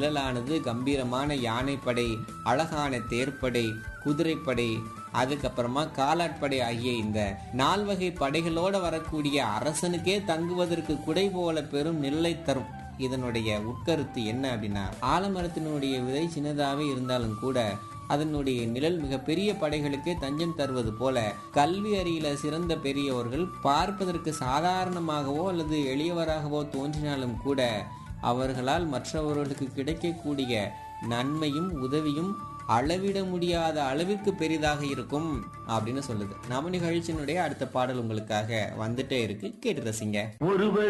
நிழலானது கம்பீரமான யானைப்படை அழகான தேர்ப்படை குதிரைப்படை அதுக்கப்புறமா காலாட்படை ஆகிய இந்த நால்வகை படைகளோட வரக்கூடிய அரசனுக்கே தங்குவதற்கு குடை போல பெரும் நிழலை தரும் இதனுடைய உட்கருத்து என்ன அப்படின்னா ஆலமரத்தினுடைய விதை சின்னதாகவே இருந்தாலும் கூட அதனுடைய நிழல் மிகப்பெரிய படைகளுக்கே தஞ்சம் தருவது போல கல்வி அறியில சிறந்த பெரியவர்கள் பார்ப்பதற்கு சாதாரணமாகவோ அல்லது எளியவராகவோ தோன்றினாலும் கூட அவர்களால் மற்றவர்களுக்கு கிடைக்கக்கூடிய நன்மையும் உதவியும் அளவிட முடியாத அளவிற்கு பெரிதாக இருக்கும் அப்படின்னு சொல்லுது நம்ம நிகழ்ச்சியினுடைய அடுத்த பாடல் உங்களுக்காக வந்துட்டே இருக்கு கேட்டு ரசிங்க ஒருவர்